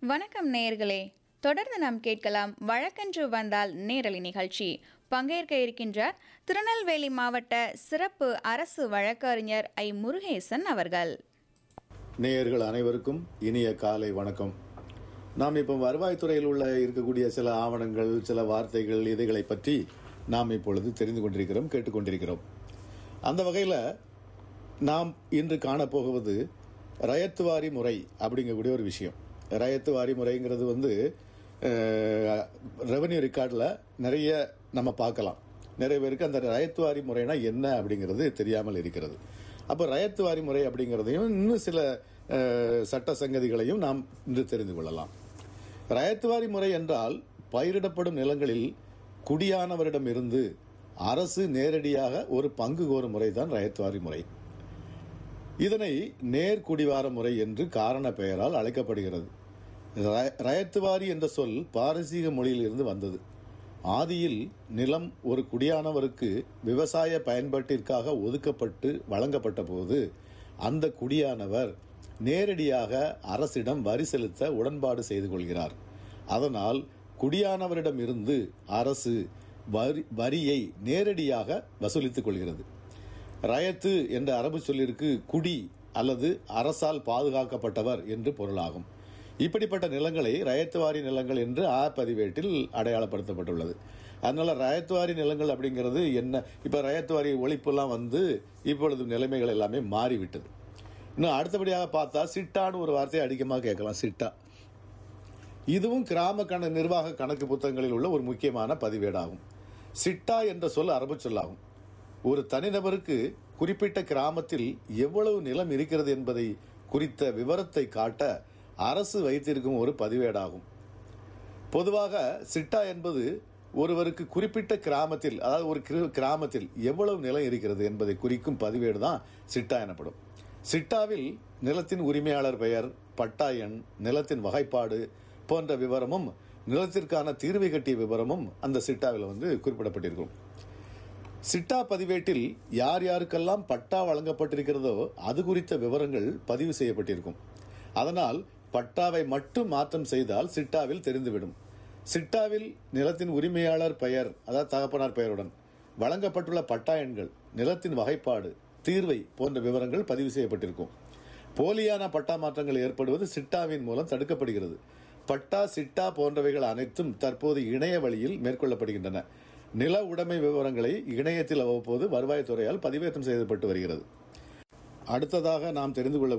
வணக்கம் நேயர்களே தொடர்ந்து நாம் கேட்கலாம் வழக்கன்று வந்தால் நேரலை நிகழ்ச்சி பங்கேற்க இருக்கின்றார் திருநெல்வேலி மாவட்ட சிறப்பு அரசு வழக்கறிஞர் ஐ முருகேசன் அவர்கள் நேயர்கள் அனைவருக்கும் இனிய காலை வணக்கம் நாம் இப்போ வருவாய்த்துறையில் உள்ள இருக்கக்கூடிய சில ஆவணங்கள் சில வார்த்தைகள் இதைகளை பற்றி நாம் இப்பொழுது தெரிந்து கொண்டிருக்கிறோம் கேட்டுக்கொண்டிருக்கிறோம் அந்த வகையில் நாம் இன்று காணப்போகுவது ரயத்துவாரி முறை அப்படிங்கக்கூடிய ஒரு விஷயம் ரயத்துவாரி முறைங்கிறது வந்து ரெவன்யூ ரெக்கார்டில் நிறைய நம்ம பார்க்கலாம் நிறைய பேருக்கு அந்த ரயத்துவாரி முறைனா என்ன அப்படிங்கிறது தெரியாமல் இருக்கிறது அப்போ ரயத்துவாரி முறை அப்படிங்கிறதையும் இன்னும் சில அஹ், சட்ட சங்கதிகளையும் நாம் இன்று தெரிந்து கொள்ளலாம் ரயத்துவாரி முறை என்றால் பயிரிடப்படும் நிலங்களில் குடியானவரிடமிருந்து அரசு நேரடியாக ஒரு பங்கு கோரும் முறைதான் ரயத்துவாரி முறை இதனை நேர் குடிவார முறை என்று காரண பெயரால் அழைக்கப்படுகிறது ரய- ரயத்துவாரி என்ற சொல் பாரசீக மொழியில் இருந்து வந்தது ஆதியில் நிலம் ஒரு குடியானவருக்கு விவசாய பயன்பாட்டிற்காக ஒதுக்கப்பட்டு வழங்கப்பட்ட போது அந்த குடியானவர் நேரடியாக அரசிடம் வரி செலுத்த உடன்பாடு செய்து கொள்கிறார் அதனால் குடியானவரிடம் இருந்து அரசு வரி வரியை நேரடியாக வசூலித்துக் கொள்கிறது ரயத்து என்ற அரபு சொல்லிற்கு குடி அல்லது அரசால் பாதுகாக்கப்பட்டவர் என்று பொருளாகும் இப்படிப்பட்ட நிலங்களை ரயத்துவாரி நிலங்கள் என்று ஆ பதிவேட்டில் அடையாளப்படுத்தப்பட்டுள்ளது அதனால ரயத்துவாரி நிலங்கள் அப்படிங்கிறது என்ன இப்ப ரயத்துவாரி ஒழிப்புலாம் வந்து இப்பொழுது நிலைமைகள் எல்லாமே மாறிவிட்டது இன்னும் அடுத்தபடியாக பார்த்தா சிட்டான்னு ஒரு வார்த்தையை அதிகமாக கேட்கலாம் சிட்டா இதுவும் கிராம கண நிர்வாக கணக்கு புத்தகங்களில் உள்ள ஒரு முக்கியமான பதிவேடாகும் சிட்டா என்ற சொல் அரபு சொல்லாகும் ஒரு தனிநபருக்கு குறிப்பிட்ட கிராமத்தில் எவ்வளவு நிலம் இருக்கிறது என்பதை குறித்த விவரத்தை காட்ட அரசு வைத்திருக்கும் ஒரு பதிவேடாகும் பொதுவாக சிட்டா என்பது ஒருவருக்கு குறிப்பிட்ட கிராமத்தில் அதாவது ஒரு கிரு- கிராமத்தில் எவ்வளவு நிலம் இருக்கிறது என்பதை குறிக்கும் பதிவேடு தான் சிட்டா எனப்படும் சிட்டாவில் நிலத்தின் உரிமையாளர் பெயர் பட்டா எண் நிலத்தின் வகைப்பாடு போன்ற விவரமும் நிலத்திற்கான தீர்வை கட்டிய விவரமும் அந்த சிட்டாவில் வந்து குறிப்பிடப்பட்டிருக்கும் சிட்டா பதிவேட்டில் யார் யாருக்கெல்லாம் பட்டா வழங்கப்பட்டிருக்கிறதோ அது குறித்த விவரங்கள் பதிவு செய்யப்பட்டிருக்கும் அதனால் பட்டாவை மட்டும் மாற்றம் செய்தால் சிட்டாவில் தெரிந்துவிடும் சிட்டாவில் நிலத்தின் உரிமையாளர் பெயர் அதாவது தகப்பனார் பெயருடன் வழங்கப்பட்டுள்ள பட்டா எண்கள் நிலத்தின் வகைப்பாடு தீர்வை போன்ற விவரங்கள் பதிவு செய்யப்பட்டிருக்கும் போலியான பட்டா மாற்றங்கள் ஏற்படுவது சிட்டாவின் மூலம் தடுக்கப்படுகிறது பட்டா சிட்டா போன்றவைகள் அனைத்தும் தற்போது இணைய வழியில் மேற்கொள்ளப்படுகின்றன நில உடைமை விவரங்களை இணையத்தில் அவ்வப்போது வருவாய்த்துறையால் பதிவேற்றம் செய்யப்பட்டு வருகிறது அடுத்ததாக நாம் தெரிந்து கொள்ள